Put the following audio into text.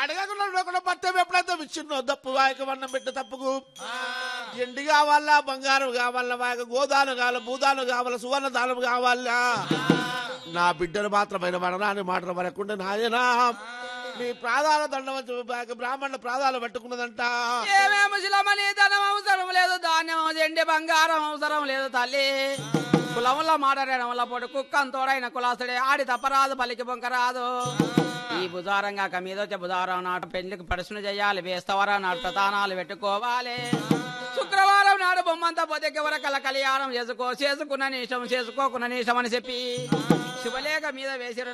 అడగకుండా లోకడ పట్టం ఎప్పుడైతే విచ్చిన్నో దప్పు వాయక వన్నం పెట్టే తప్పుకు ఎండి కావాలా బంగారం కావాలా వాయక గోదాలు కావాలి భూదాలు కావాలా సువర్ణ దానం కావాలా నా బిడ్డలు మాత్రమైన మరణాన్ని మాట పడకుండా నాయనా మీ ప్రాధాల దండం వచ్చి వాయక బ్రాహ్మణ ప్రాధాలు పట్టుకున్నదంట ఏమేమి ముసలమని ధనం అవసరం లేదు ధాన్యం ఎండి బంగారం అవసరం లేదు తల్లి కులంలో మాట్లాడడం వల్ల పొడి కుక్కం తోడైన కులాసుడే ఆడి తప్పరాదు పలికి బొంకరాదు ఈ బుధారంగా కమీద వచ్చే బుధారం నాటు పెళ్లికి పడుసును చేయాలి వేస్తవరం నాటు ప్రధానాలు పెట్టుకోవాలి శుక్రవారం నాడు బొమ్మంతా పొదెక్కి వరకల కళ్యాణం చేసుకో చేసుకున్న నీషం చేసుకోకున్న నీషం అని చెప్పి శుభలేఖ మీద వేసిన